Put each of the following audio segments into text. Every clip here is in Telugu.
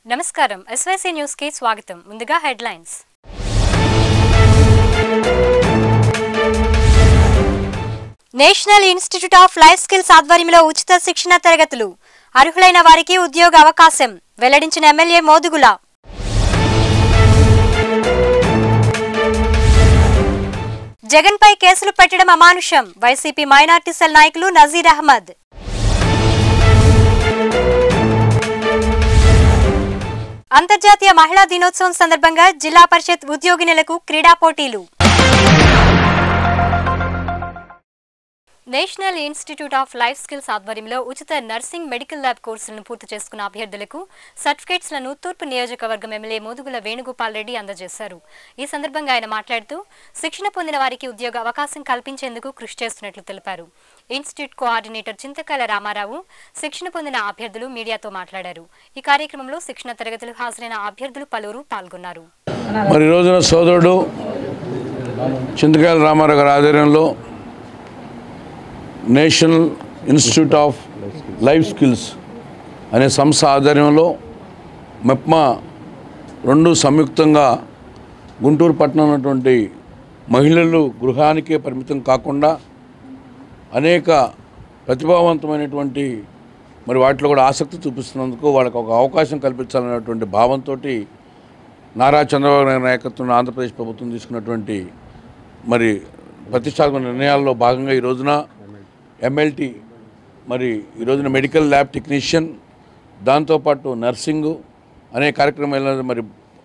నమస్కారం ఎస్వైసీ న్యూస్ కి స్వాగతం ముందుగా headlines national institute of life skills ఆధ్వర్యంలో ఉచిత శిక్షణ తరగతులు అర్హులైన వారికి ఉద్యోగ అవకాశం వెల్లడించిన ఎమ్మెల్యే మోదుగుల జగన్పై కేసులు పెట్టడం అమానుషం వైసీపీ మైనార్టీ సెల్ నాయకులు నజీర్ అహ్మద్ అంతర్జాతీయ మహిళా దినోత్సవం సందర్భంగా జిల్లా పరిషత్ ఉద్యోగినులకు క్రీడా పోటీలు national institute of life skills ఆధ్వర్యంలో ఉచిత నర్సింగ్ మెడికల్ ల్యాబ్ కోర్సులను పూర్తి చేసుకున్న అభ్యర్థులకు సర్టిఫికేట్స్లను తూర్పు నియోజకవర్గం ఎమ్మెల్యే మోదుగుల వేణుగోపాల్ రెడ్డి అందజేశారు ఈ సందర్భంగా ఆయన మాట్లాడుతూ శిక్షణ పొందిన వారికి ఉద్యోగ అవకాశం కల్పించేందుకు కృషి చేస్తున్నట్లు తెలిపారు ఇన్స్టిట్యూట్ కోఆర్డినేటర్ చింతకాయల రామారావు శిక్షణ పొందిన అభ్యర్థులు మీడియాతో మాట్లాడారు ఈ కార్యక్రమంలో శిక్షణ తరగతులు హాజరైన అభ్యర్థులు పలువురు పాల్గొన్నారు మరి ఈ రోజున సోదరుడు చింతకాయల రామారావు గారి ఆధ్వర్యంలో national institute of life skills అనే సంస్థ ఆధ్వర్యంలో మెప్మా రెండు సంయుక్తంగా గుంటూరు పట్టణం ఉన్నటువంటి మహిళలు గృహానికే పరిమితం కాకుండా అనేక ప్రతిభావంతమైనటువంటి మరి వాటిలో కూడా ఆసక్తి చూపిస్తున్నందుకు వాళ్ళకి ఒక అవకాశం కల్పించాలనేటువంటి భావంతో నారా చంద్రబాబు నాయుడు నాయకత్వంలో ఆంధ్రప్రదేశ్ ప్రభుత్వం తీసుకున్నటువంటి మరి ప్రతిష్టాత్మక నిర్ణయాల్లో భాగంగా ఈ రోజున ఎంఎల్టీ మరి ఈ రోజున మెడికల్ ల్యాబ్ టెక్నీషియన్ దాంతోపాటు నర్సింగు అనే కార్యక్రమాలు మరి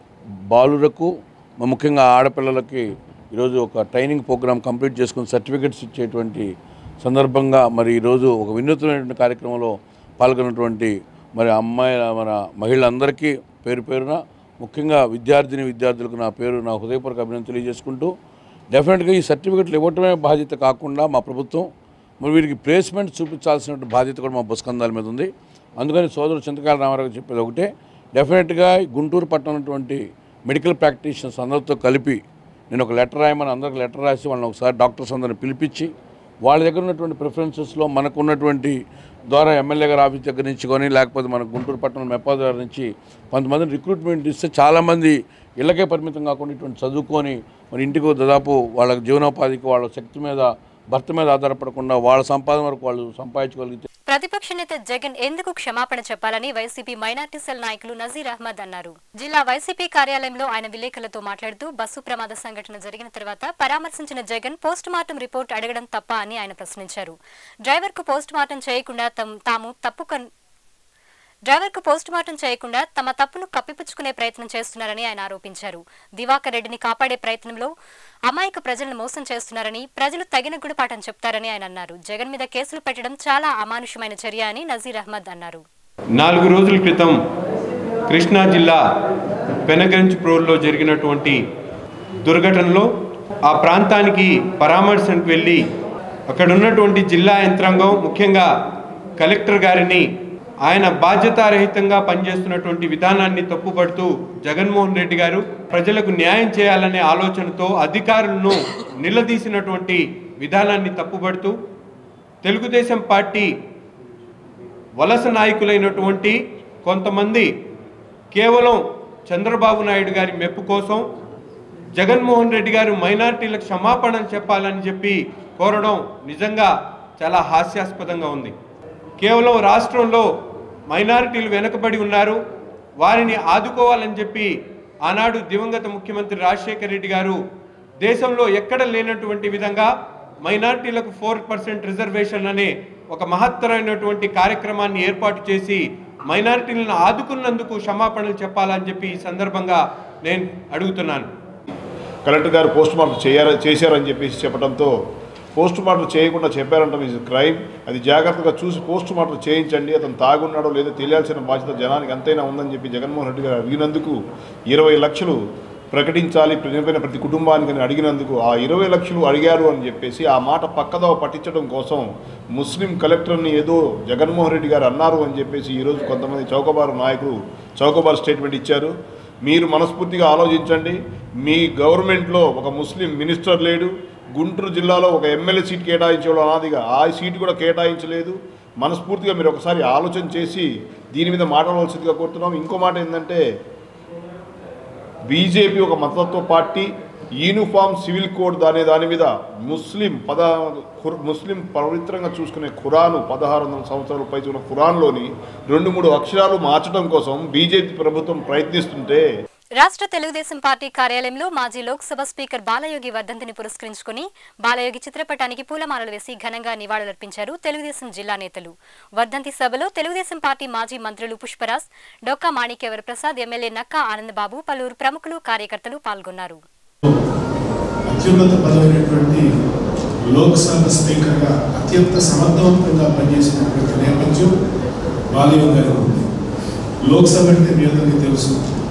బాలులకు మ- ముఖ్యంగా ఆడపిల్లలకి ఈరోజు ఒక ట్రైనింగ్ ప్రోగ్రామ్ కంప్లీట్ చేసుకుని సర్టిఫికెట్స్ ఇచ్చేటువంటి సందర్భంగా మరి ఈరోజు ఒక వినూత్నమైనటువంటి కార్యక్రమంలో పాల్గొన్నటువంటి మరి అమ్మాయి మన మహిళలందరికీ పేరు పేరున ముఖ్యంగా విద్యార్థిని విద్యార్థులకు నా పేరు నా హృదయపూర్వక అభినందన తెలియజేసుకుంటూ డెఫినెట్గా ఈ సర్టిఫికెట్లు ఇవ్వటమే బాధ్యత కాకుండా మా ప్రభుత్వం మరి వీరికి ప్లేస్మెంట్ చూపించాల్సిన బాధ్యత కూడా మా బుస్కందాల మీద ఉంది అందుకని సోదరుడు చింతకాయల రామారావు చెప్పేది ఒకటే డెఫినెట్గా ఈ గుంటూరు పట్టణం ఉన్నటువంటి మెడికల్ ప్రాక్టీషనర్స్ అందరితో కలిపి నేను ఒక లెటర్ రాయమని అందరికి లెటర్ రాసి వాళ్ళని ఒకసారి డాక్టర్స్ అందరిని పిలిపించి వాళ్ళ దగ్గర ఉన్నటువంటి ప్రిఫరెన్సెస్లో మనకు ఉన్నటువంటి ద్వారా ఎమ్మెల్యే గారి ఆఫీస్ దగ్గర నుంచి కానీ లేకపోతే మన గుంటూరు పట్టణం మెప్పా దగ్గర నుంచి కొంతమందిని రిక్రూట్మెంట్ ఇస్తే చాలామంది ఇళ్ళకే పరిమితం కాకుండా ఇటువంటి చదువుకొని మరి ఇంటికి దాదాపు వాళ్ళ జీవనోపాధికి వాళ్ళ శక్తి మీద భర్త మీద ఆధారపడకుండా వాళ్ళ సంపాదన వరకు వాళ్ళు సంపాదించగలిగితే ప్రతిపక్ష నేత జగన్ ఎందుకు క్షమాపణ చెప్పాలని వైసీపీ మైనార్టీ సెల్ నాయకులు నజీర్ అహ్మద్ అన్నారు జిల్లా వైసీపీ కార్యాలయంలో ఆయన విలేకరులతో మాట్లాడుతూ బస్సు ప్రమాద సంఘటన జరిగిన తర్వాత పరామర్శించిన జగన్ పోస్ట్ మార్టం రిపోర్ట్ అడగడం తప్ప అని ఆయన ప్రశ్నించారు డ్రైవర్ కు పోస్ట్ మార్టం చేయకుండా తమ్- తాము తప్పు కన్- డ్రైవర్ కు పోస్ట్ మార్టం చేయకుండా తమ తప్పును కప్పిపుచ్చుకునే ప్రయత్నం చేస్తున్నారని ఆయన ఆరోపించారు దివాకర్ రెడ్డిని కాపాడే ప్రయత్నంలో అమాయక ప్రజలను మోసం చేస్తున్నారని ప్రజలు తగిన గుణపాఠం చెప్తారని ఆయన అన్నారు జగన్ మీద కేసులు పెట్టడం చాలా అమానుషమైన చర్య అని నజీర్ అహ్మద్ అన్నారు నాలుగు రోజుల క్రితం కృష్ణా జిల్లా పెనగంజ్ ప్రోల్లో జరిగినటువంటి దుర్ఘటనలో ఆ ప్రాంతానికి పరామర్శకు వెళ్ళి అక్కడ ఉన్నటువంటి జిల్లా యంత్రాంగం ముఖ్యంగా కలెక్టర్ గారిని ఆయన బాధ్యతారహితంగా పనిచేస్తున్నటువంటి విధానాన్ని తప్పుపడుతూ జగన్మోహన్ రెడ్డి గారు ప్రజలకు న్యాయం చేయాలనే ఆలోచనతో అధికారులను నిలదీసినటువంటి విధానాన్ని తప్పుపడుతూ తెలుగుదేశం పార్టీ వలస నాయకులైనటువంటి కొంతమంది కేవలం చంద్రబాబు నాయుడు గారి మెప్పు కోసం జగన్మోహన్ రెడ్డి గారు మైనారిటీలకు క్షమాపణ చెప్పాలని చెప్పి కోరడం నిజంగా చాలా హాస్యాస్పదంగా ఉంది కేవలం రాష్ట్రంలో మైనారిటీలు వెనుకబడి ఉన్నారు వారిని ఆదుకోవాలని చెప్పి ఆనాడు దివంగత ముఖ్యమంత్రి రాజశేఖర రెడ్డి గారు దేశంలో ఎక్కడ లేనటువంటి విధంగా మైనారిటీలకు ఫోర్ పర్సెంట్ రిజర్వేషన్ అనే ఒక మహత్తరమైనటువంటి కార్యక్రమాన్ని ఏర్పాటు చేసి మైనారిటీలను ఆదుకున్నందుకు క్షమాపణలు చెప్పాలని చెప్పి ఈ సందర్భంగా నేను అడుగుతున్నాను కలెక్టర్ గారు పోస్ట్ మార్టం చేయార చేశారని చెప్పేసి చెప్పడంతో పోస్ట్ మార్టం చేయకుండా చెప్పారంటే ఇది క్రైమ్ అది జాగ్రత్తగా చూసి పోస్ట్ మార్టం చేయించండి అతను తాగున్నాడో లేదో తెలియాల్సిన బాధ్యత జనానికి ఎంతైనా ఉందని చెప్పి జగన్మోహన్ రెడ్డి గారు అడిగినందుకు ఇరవై లక్షలు ప్రకటించాలి చనిపోయిన ప్రతి కుటుంబానికి అని అడిగినందుకు ఆ ఇరవై లక్షలు అడిగారు అని చెప్పేసి ఆ మాట పక్కదో పట్టించడం కోసం ముస్లిం కలెక్టర్ని ఏదో జగన్మోహన్ రెడ్డి గారు అన్నారు అని చెప్పేసి ఈరోజు కొంతమంది చౌకబారు నాయకులు చౌకబారు స్టేట్మెంట్ ఇచ్చారు మీరు మనస్ఫూర్తిగా ఆలోచించండి మీ గవర్నమెంట్లో ఒక ముస్లిం మినిస్టర్ లేడు గుంటూరు జిల్లాలో ఒక ఎమ్మెల్యే సీట్ కేటాయించడం అనాదిగా ఆ సీటు కూడా కేటాయించలేదు మనస్ఫూర్తిగా మీరు ఒకసారి ఆలోచన చేసి దీని మీద మాట్లాడవలసిందిగా కోరుతున్నాం ఇంకో మాట ఏంటంటే బీజేపీ ఒక మతతత్వ పార్టీ యూనిఫామ్ సివిల్ కోడ్ దాని దాని మీద ముస్లిం పద ఖుర్- ముస్లిం పవిత్రంగా చూసుకునే ఖురాను పదహారు వందల సంవత్సరాల పై ఉన్న ఖురాన్లోని రెండు మూడు అక్షరాలు మార్చడం కోసం బీజేపీ ప్రభుత్వం ప్రయత్నిస్తుంటే రాష్ట్ర తెలుగుదేశం పార్టీ కార్యాలయంలో మాజీ లోక్సభ స్పీకర్ బాలయోగి వర్ధంతిని పురస్కరించుకుని బాలయోగి చిత్రపటానికి పూలమాలలు వేసి ఘనంగా నివాళులర్పించారు తెలుగుదేశం జిల్లా నేతలు వర్ధంతి సభలో తెలుగుదేశం పార్టీ మాజీ మంత్రులు పుష్పరాజ్ డొక్కా మాణిక్యవర ప్రసాద్ ఎమ్మెల్యే నక్కా ఆనందబాబు పలువురు ప్రముఖులు కార్యకర్తలు పాల్గొన్నారు అత్యున్నత పదమైనటువంటి లోక్సభ స్పీకర్గా అత్యంత సమర్థవంతంగా పనిచేసినటువంటి నేపథ్యం బాలయ్య గారు ఉంది లోక్సభ అంటే మీ అందరికీ తెలుసు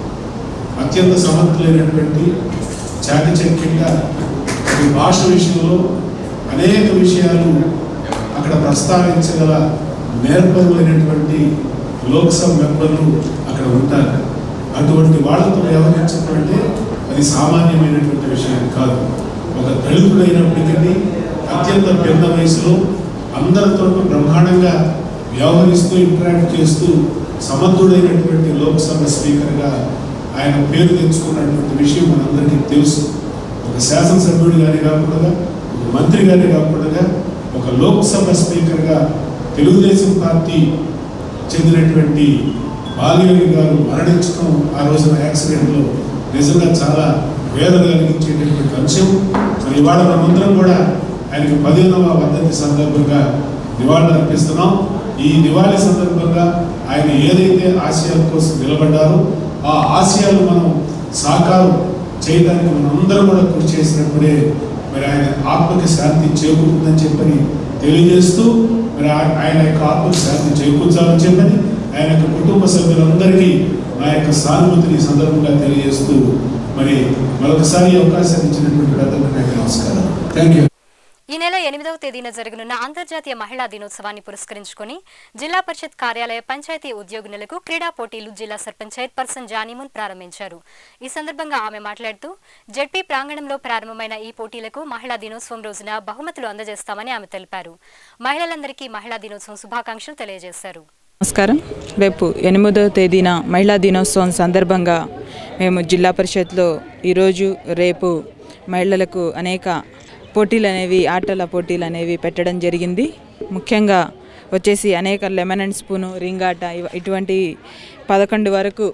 అత్యంత సమర్థులైనటువంటి చాకచక్యంగా ఈ భాష విషయంలో అనేక విషయాలు అక్కడ ప్రస్తావించగల నేర్పరులైనటువంటి లోక్సభ మెంబర్లు అక్కడ ఉంటారు అటువంటి వాళ్ళతో వ్యవహరించడం అంటే అది సామాన్యమైనటువంటి విషయం కాదు ఒక దళితుడైనప్పటికీ అత్యంత పెద్ద వయసులో అందరితో బ్రహ్మాండంగా వ్యవహరిస్తూ ఇంటరాక్ట్ చేస్తూ సమర్థుడైనటువంటి లోక్సభ స్పీకర్గా ఆయన పేరు తెచ్చుకున్నటువంటి విషయం మనందరికీ తెలుసు ఒక శాసనసభ్యుడిగానే కాకుండా ఒక మంత్రిగానే కాకుండా ఒక లోక్సభ స్పీకర్గా తెలుగుదేశం పార్టీ చెందినటువంటి బాలయోగి గారు మరణించడం ఆ రోజున యాక్సిడెంట్లో నిజంగా చాలా వేదన కలిగించేటటువంటి అంశం మరి ఇవాళ మనమందరం కూడా ఆయనకి పదిహేనవ వర్ధంతి సందర్భంగా నివాళులు అర్పిస్తున్నాం ఈ నివాళి సందర్భంగా ఆయన ఏదైతే ఆశయాల కోసం నిలబడ్డారో ఆ ఆశయాలు మనం సాకారం చేయడానికి మనం అందరం కూడా కృషి చేసినప్పుడే మరి ఆయన ఆత్మకి శాంతి చేకూరుతుందని చెప్పని తెలియజేస్తూ మరి ఆ- ఆయన యొక్క ఆత్మకి శాంతి చేకూర్చాలని చెప్పని ఆయన యొక్క కుటుంబ సభ్యులందరికీ నా యొక్క సానుభూతిని ఈ సందర్భంగా తెలియజేస్తూ మరి మరొకసారి ఈ అవకాశాన్ని ఇచ్చినటువంటి పెద్దలకు నా యొక్క నమస్కారం థ్యాంక్ యూ ఈ నెల ఎనిమిదవ తేదీన జరగనున్న అంతర్జాతీయ మహిళా దినోత్సవాన్ని పురస్కరించుకుని జిల్లా పరిషత్ కార్యాలయ పంచాయతీ ఉద్యోగినులకు క్రీడా పోటీలు జిల్లా సర్పంచ్ చైర్పర్సన్ జానీమున్ ప్రారంభించారు ఈ సందర్భంగా ఆమె మాట్లాడుతూ జడ్పీ ప్రాంగణంలో ప్రారంభమైన ఈ పోటీలకు మహిళా దినోత్సవం రోజున బహుమతులు అందజేస్తామని ఆమె తెలిపారు మహిళలందరికీ మహిళా దినోత్సవం శుభాకాంక్షలు తెలియజేశారు నమస్కారం రేపు ఎనిమిదవ తేదీన మహిళా దినోత్సవం సందర్భంగా మేము జిల్లా పరిషత్లో ఈరోజు రేపు మహిళలకు అనేక పోటీలు అనేవి ఆటల పోటీలు అనేవి పెట్టడం జరిగింది ముఖ్యంగా వచ్చేసి అనేక లెమన్ అండ్ స్పూను రింగ్ ఆట ఇవ- ఇటువంటి పదకొండు వరకు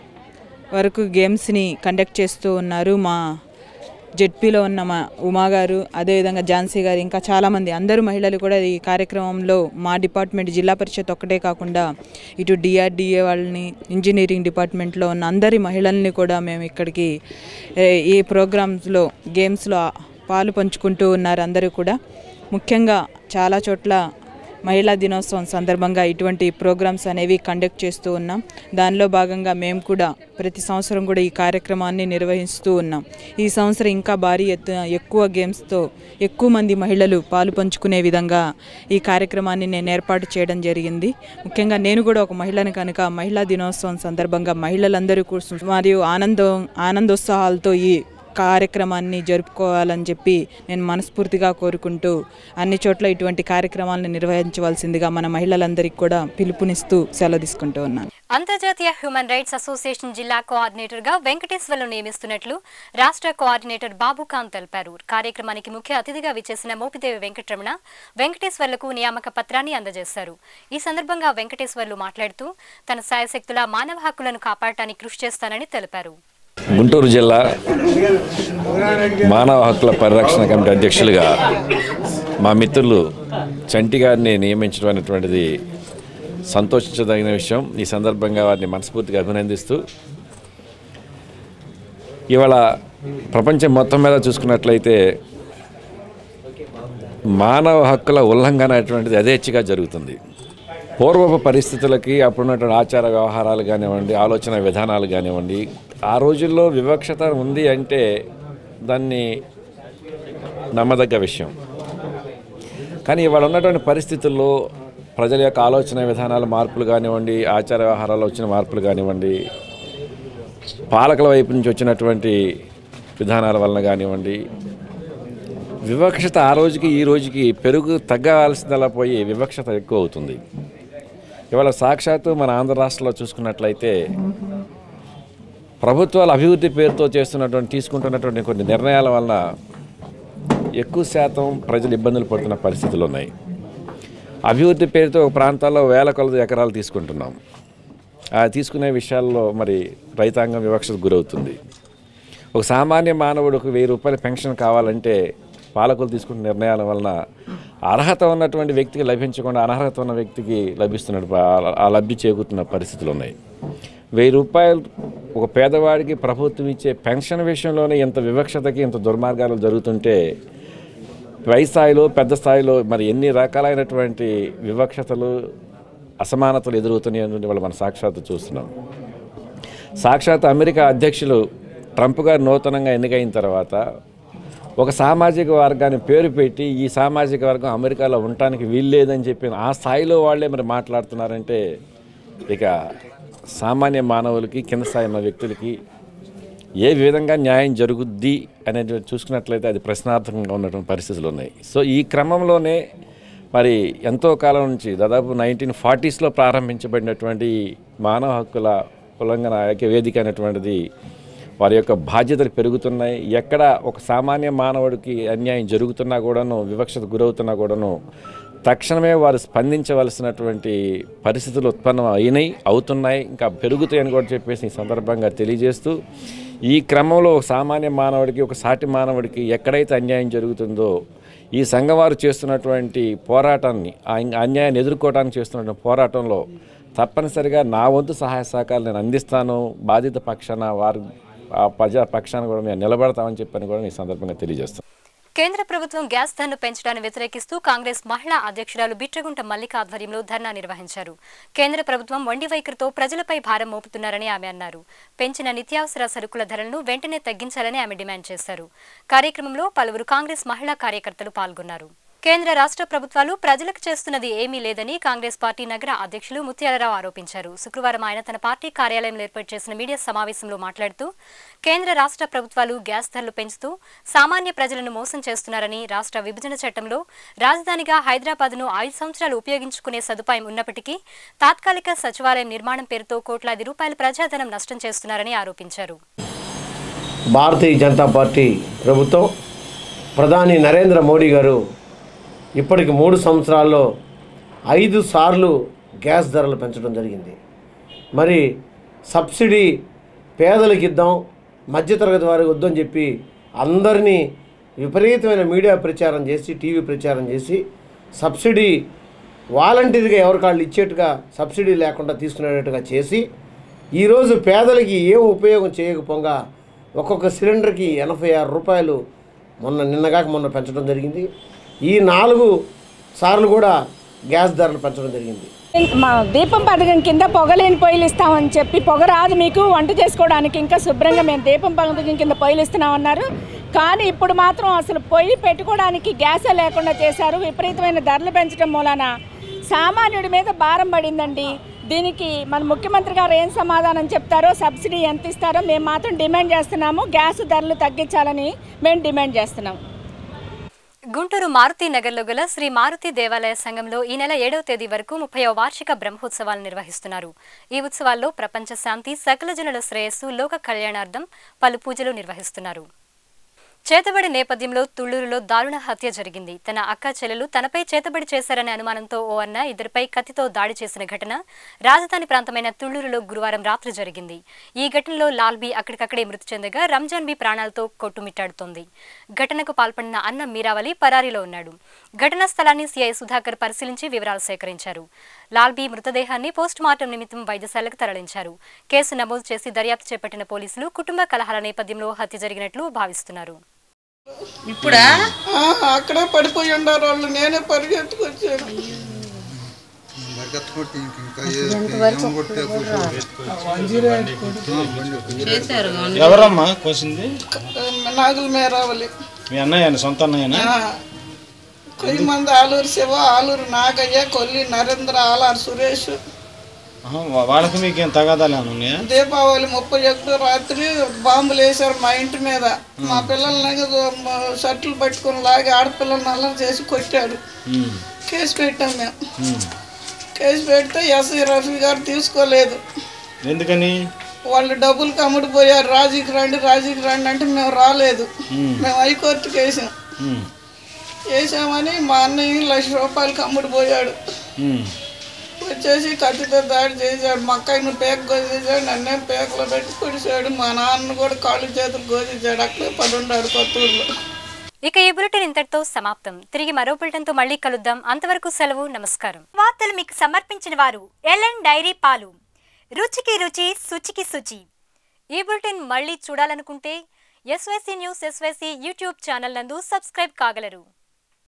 వరకు గేమ్స్ని కండక్ట్ చేస్తూ ఉన్నారు మా జెడ్పీలో ఉన్న మా ఉమా గారు అదేవిధంగా ఝాన్సీ గారు ఇంకా చాలామంది అందరూ మహిళలు కూడా ఈ కార్యక్రమంలో మా డిపార్ట్మెంట్ జిల్లా పరిషత్ ఒక్కటే కాకుండా ఇటు డిఆర్డిఏ వాళ్ళని ఇంజనీరింగ్ డిపార్ట్మెంట్లో ఉన్న అందరి మహిళల్ని కూడా మేము ఇక్కడికి ఏ, ఈ ప్రోగ్రామ్స్లో గేమ్స్లో పాలు పంచుకుంటూ ఉన్నారు అందరూ కూడా ముఖ్యంగా చాలా చోట్ల మహిళా దినోత్సవం సందర్భంగా ఇటువంటి ప్రోగ్రామ్స్ అనేవి కండక్ట్ చేస్తూ ఉన్నాం దానిలో భాగంగా మేము కూడా ప్రతి సంవత్సరం కూడా ఈ కార్యక్రమాన్ని నిర్వహిస్తూ ఉన్నాం ఈ సంవత్సరం ఇంకా భారీ ఎత్తున ఎక్కువ గేమ్స్తో ఎక్కువ మంది మహిళలు పాలు పంచుకునే విధంగా ఈ కార్యక్రమాన్ని నేను ఏర్పాటు చేయడం జరిగింది ముఖ్యంగా నేను కూడా ఒక మహిళను కనుక మహిళా దినోత్సవం సందర్భంగా మహిళలందరూ కూడా మరియు ఆనందం ఆనందోత్సాహాలతో ఈ కార్యక్రమాన్ని జరుపుకోవాలని చెప్పి నేను మనస్ఫూర్తిగా కోరుకుంటూ అన్ని చోట్ల ఇటువంటి కార్యక్రమాలను నిర్వహించవలసిందిగా మన మహిళలందరికీ కూడా పిలుపునిస్తూ సెలవు తీసుకుంటూ ఉన్నాను అంతర్జాతీయ హ్యూమన్ రైట్స్ అసోసియేషన్ జిల్లా కోఆర్డినేటర్గా వెంకటేశ్వర్లు నియమిస్తున్నట్లు రాష్ట్ర కోఆర్డినేటర్ బాబుఖాన్ తెలిపారు కార్యక్రమానికి ముఖ్య అతిథిగా విచ్చేసిన మోపిదేవి వెంకటరమణ వెంకటేశ్వర్లకు నియామక పత్రాన్ని అందజేశారు ఈ సందర్భంగా వెంకటేశ్వర్లు మాట్లాడుతూ తన సాయశక్తుల మానవ హక్కులను కాపాడటానికి కృషి చేస్తానని తెలిపారు గుంటూరు జిల్లా మానవ హక్కుల పరిరక్షణ కమిటీ అధ్యక్షులుగా మా మిత్రులు చంటి గారిని నియమించడం అనేటువంటిది సంతోషించదగిన విషయం ఈ సందర్భంగా వారిని మనస్ఫూర్తిగా అభినందిస్తూ ఇవాళ ప్రపంచం మొత్తం మీద చూసుకున్నట్లయితే మానవ హక్కుల ఉల్లంఘన అనేటువంటిది యథేచ్ఛగా జరుగుతుంది పూర్వపు పరిస్థితులకి అప్పుడున్నటువంటి ఆచార వ్యవహారాలు కానివ్వండి ఆలోచన విధానాలు కానివ్వండి ఆ రోజుల్లో వివక్షత ఉంది అంటే దాన్ని నమ్మదగ్గ విషయం కానీ ఇవాళ ఉన్నటువంటి పరిస్థితుల్లో ప్రజల యొక్క ఆలోచన విధానాల మార్పులు కానివ్వండి ఆచార వ్యవహారాలు వచ్చిన మార్పులు కానివ్వండి పాలకుల వైపు నుంచి వచ్చినటువంటి విధానాల వలన కానివ్వండి వివక్షత ఆ రోజుకి ఈ రోజుకి పెరుగు తగ్గాల్సిందలా పోయి వివక్షత ఎక్కువ అవుతుంది ఇవాళ సాక్షాత్తు మన ఆంధ్ర రాష్ట్రంలో చూసుకున్నట్లయితే ప్రభుత్వాలు అభివృద్ధి పేరుతో చేస్తున్నటువంటి తీసుకుంటున్నటువంటి కొన్ని నిర్ణయాల వలన ఎక్కువ శాతం ప్రజలు ఇబ్బందులు పడుతున్న పరిస్థితులు ఉన్నాయి అభివృద్ధి పేరుతో ఒక ప్రాంతాల్లో వేల కొలది ఎకరాలు తీసుకుంటున్నాం ఆ తీసుకునే విషయాల్లో మరి రైతాంగం వివక్షకు గురవుతుంది ఒక సామాన్య మానవుడికి వెయ్యి రూపాయల పెన్షన్ కావాలంటే పాలకులు తీసుకున్న నిర్ణయాల వలన అర్హత ఉన్నటువంటి వ్యక్తికి లభించకుండా అనర్హత ఉన్న వ్యక్తికి లభిస్తున్న ఆ లబ్ధి చేకూరుతున్న పరిస్థితులు ఉన్నాయి వెయ్యి రూపాయలు ఒక పేదవాడికి ప్రభుత్వం ఇచ్చే పెన్షన్ విషయంలోనే ఇంత వివక్షతకి ఇంత దుర్మార్గాలు జరుగుతుంటే పై స్థాయిలో పెద్ద స్థాయిలో మరి ఎన్ని రకాలైనటువంటి వివక్షతలు అసమానతలు ఎదురవుతున్నాయి అనేది వాళ్ళు మనం సాక్షాత్తు చూస్తున్నాం సాక్షాత్ అమెరికా అధ్యక్షులు ట్రంప్ గారు నూతనంగా ఎన్నికైన తర్వాత ఒక సామాజిక వర్గాన్ని పేరు పెట్టి ఈ సామాజిక వర్గం అమెరికాలో ఉండటానికి వీల్లేదని చెప్పి ఆ స్థాయిలో వాళ్ళే మరి మాట్లాడుతున్నారంటే ఇక సామాన్య మానవులకి కింద స్థాయి ఉన్న వ్యక్తులకి ఏ విధంగా న్యాయం జరుగుద్ది అనేది చూసుకున్నట్లయితే అది ప్రశ్నార్థకంగా ఉన్నటువంటి పరిస్థితులు ఉన్నాయి సో ఈ క్రమంలోనే మరి ఎంతో కాలం నుంచి దాదాపు నైన్టీన్ ఫార్టీస్లో ప్రారంభించబడినటువంటి మానవ హక్కుల ఉల్లంఘన ఐక్య వేదిక అనేటువంటిది వారి యొక్క బాధ్యతలు పెరుగుతున్నాయి ఎక్కడ ఒక సామాన్య మానవుడికి అన్యాయం జరుగుతున్నా కూడాను వివక్షత గురవుతున్నా కూడాను తక్షణమే వారు స్పందించవలసినటువంటి పరిస్థితులు ఉత్పన్నం అయినాయి అవుతున్నాయి ఇంకా పెరుగుతాయని కూడా చెప్పేసి ఈ సందర్భంగా తెలియజేస్తూ ఈ క్రమంలో ఒక సామాన్య మానవుడికి ఒక సాటి మానవుడికి ఎక్కడైతే అన్యాయం జరుగుతుందో ఈ సంఘం వారు చేస్తున్నటువంటి పోరాటాన్ని ఆ అన్యాయాన్ని ఎదుర్కోవడానికి చేస్తున్నటువంటి పోరాటంలో తప్పనిసరిగా నా వంతు సహాయ సహకారాలు నేను అందిస్తాను బాధిత పక్షాన వారు ఆ ప్రజా పక్షాన కూడా మేము నిలబడతామని చెప్పని కూడా ఈ సందర్భంగా తెలియజేస్తాం కేంద్ర ప్రభుత్వం గ్యాస్ ధరను పెంచడాన్ని వ్యతిరేకిస్తూ కాంగ్రెస్ మహిళా అధ్యక్షురాలు బిట్రగుంట మల్లిక ఆధ్వర్యంలో ధర్నా నిర్వహించారు కేంద్ర ప్రభుత్వం వండి వైఖరితో ప్రజలపై భారం మోపుతున్నారని ఆమె అన్నారు పెంచిన నిత్యావసర సరుకుల ధరలను వెంటనే తగ్గించాలని ఆమె డిమాండ్ చేశారు కార్యక్రమంలో పలువురు కాంగ్రెస్ మహిళా కార్యకర్తలు పాల్గొన్నారు కేంద్ర రాష్ట్ర ప్రభుత్వాలు ప్రజలకు చేస్తున్నది ఏమీ లేదని కాంగ్రెస్ పార్టీ నగర అధ్యక్షులు ముత్యాలరావు ఆరోపించారు శుక్రవారం ఆయన తన పార్టీ కార్యాలయంలో ఏర్పాటు చేసిన మీడియా సమావేశంలో మాట్లాడుతూ కేంద్ర రాష్ట్ర ప్రభుత్వాలు గ్యాస్ ధరలు పెంచుతూ సామాన్య ప్రజలను మోసం చేస్తున్నారని రాష్ట్ర విభజన చట్టంలో రాజధానిగా హైదరాబాద్ను ఐదు సంవత్సరాలు ఉపయోగించుకునే సదుపాయం ఉన్నప్పటికీ తాత్కాలిక సచివాలయం నిర్మాణం పేరుతో కోట్లాది రూపాయల ప్రజాధనం నష్టం చేస్తున్నారని ఆరోపించారు భారతీయ జనతా పార్టీ ప్రభుత్వం ప్రధాని నరేంద్ర మోడీ గారు ఇప్పటికి మూడు సంవత్సరాల్లో ఐదు సార్లు గ్యాస్ ధరలు పెంచడం జరిగింది మరి సబ్సిడీ పేదలకు ఇద్దాం మధ్యతరగతి వారికి వద్దని చెప్పి అందరినీ విపరీతమైన మీడియా ప్రచారం చేసి టీవీ ప్రచారం చేసి సబ్సిడీ వాలంటీర్గా ఎవరికాళ్ళు ఇచ్చేట్టుగా సబ్సిడీ లేకుండా తీసుకునేటట్టుగా చేసి ఈరోజు పేదలకి ఏం ఉపయోగం చేయకపోగా ఒక్కొక్క సిలిండర్కి ఎనభై ఆరు రూపాయలు మొన్న నిన్నగాక మొన్న పెంచడం జరిగింది ఈ నాలుగు సార్లు కూడా గ్యాస్ ధరలు పెంచడం జరిగింది మా దీపం పథకం కింద పొగలేని పొయ్యిలు ఇస్తామని చెప్పి పొగ రాదు మీకు వంట చేసుకోవడానికి ఇంకా శుభ్రంగా మేము దీపం పథకం కింద పొయ్యిలు ఇస్తున్నామన్నారు కానీ ఇప్పుడు మాత్రం అసలు పొయ్యి పెట్టుకోవడానికి గ్యాసే లేకుండా చేశారు విపరీతమైన ధరలు పెంచడం మూలాన సామాన్యుడి మీద భారం పడిందండి దీనికి మన ముఖ్యమంత్రి గారు ఏం సమాధానం చెప్తారో సబ్సిడీ ఎంత ఇస్తారో మేము మాత్రం డిమాండ్ చేస్తున్నాము గ్యాస్ ధరలు తగ్గించాలని మేము డిమాండ్ చేస్తున్నాం గుంటూరు మారుతి నగర్లో గల శ్రీ మారుతి దేవాలయ సంఘంలో ఈ నెల ఏడవ తేదీ వరకు ముప్పైవ వార్షిక బ్రహ్మోత్సవాలు నిర్వహిస్తున్నారు ఈ ఉత్సవాల్లో ప్రపంచ శాంతి సకల జనుల శ్రేయస్సు లోక కళ్యాణార్థం పలు పూజలు నిర్వహిస్తున్నారు చేతబడి నేపథ్యంలో తుళ్లూరులో దారుణ హత్య జరిగింది తన అక్క చెల్లెలు తనపై చేతబడి చేశారనే అనుమానంతో ఓ అన్న ఇద్దరిపై కత్తితో దాడి చేసిన ఘటన రాజధాని ప్రాంతమైన తుళ్లూరులో గురువారం రాత్రి జరిగింది ఈ ఘటనలో లాల్బీ అక్కడికక్కడే మృతి చెందగా రంజాన్ బి ప్రాణాలతో కొట్టుమిట్టాడుతోంది ఘటనకు పాల్పడిన అన్న మీరావలి పరారీలో ఉన్నాడు ఘటనా స్థలాన్ని సీఐ సుధాకర్ పరిశీలించి వివరాలు సేకరించారు లాల్బీ మృతదేహాన్ని పోస్ట్ మార్టం నిమిత్తం వైద్యశాలకు తరలించారు కేసు నమోదు చేసి దర్యాప్తు చేపట్టిన పోలీసులు కుటుంబ కలహాల నేపథ్యంలో హత్య జరిగినట్లు భావిస్తున్నారు ఇప్పుడా అక్కడే పడిపోయి ఉండారు వాళ్ళు నేనే పరిగెత్తుకొచ్చాను ఎవరమ్మా కోసింది నాగుల మేరావలి మీ అన్నయ్య సొంత అన్నయ్యనా కొయ్యి మంది ఆలూరు శివ ఆలూరు నాగయ్య కొల్లి నరేంద్ర ఆలారు సురేష్ ఆహా, వా- వాళ్ళకి మీకు ఏం తగాదాలు ఏమైనా ఉన్నాయా దీపావళి ముప్పై ఒకటో రాత్రి బాంబులు వేశారు మా ఇంటి మీద మా పిల్లల్ని షర్ట్లు పట్టుకొని లాగి ఆడపిల్లల్ని అల్లరి చేసి కొట్టాడు ఉమ్, కేసు పెట్టాం మేము ఉమ్. కేసు పెడితే ఎస్ఐ రఫీ గారు తీసుకోలేదు ఎందుకని వాళ్ళు డబ్బులు అమ్ముడిపోయారు రాజీకి రండి రాజీకి రండి అంటే మేము రాలేదు ఉమ్, మేము హైకోర్టుకి వేసాం ఉమ్, వేసామని మా అన్నయ్య లక్ష రూపాయలకి అమ్ముడిపోయాడు ఉమ్. వచ్చేసి కత్తితో దాడి చేశాడు మా అక్కయ్యను పేక కోసేసాడు నన్నే పేకలో పెట్టి పొడిచాడు మా నాన్న కూడా కాళ్ళు చేతులు కోసేసాడు అక్కడే పడి ఉన్నాడు కొత్తూరులో ఇక ఈ బులెటిన్ ఇంతటితో సమాప్తం తిరిగి మరో బులెటిన్తో మళ్ళీ కలుద్దాం అంతవరకు సెలవు నమస్కారం వార్తలు మీకు సమర్పించిన వారు ఎల్ఎన్ డైరీ పాలు రుచికి రుచి శుచికి శుచి ఈ బులెటిన్ మళ్ళీ చూడాలనుకుంటే SYC news SYC YouTube channel నందు సబ్స్క్రైబ్ కాగలరు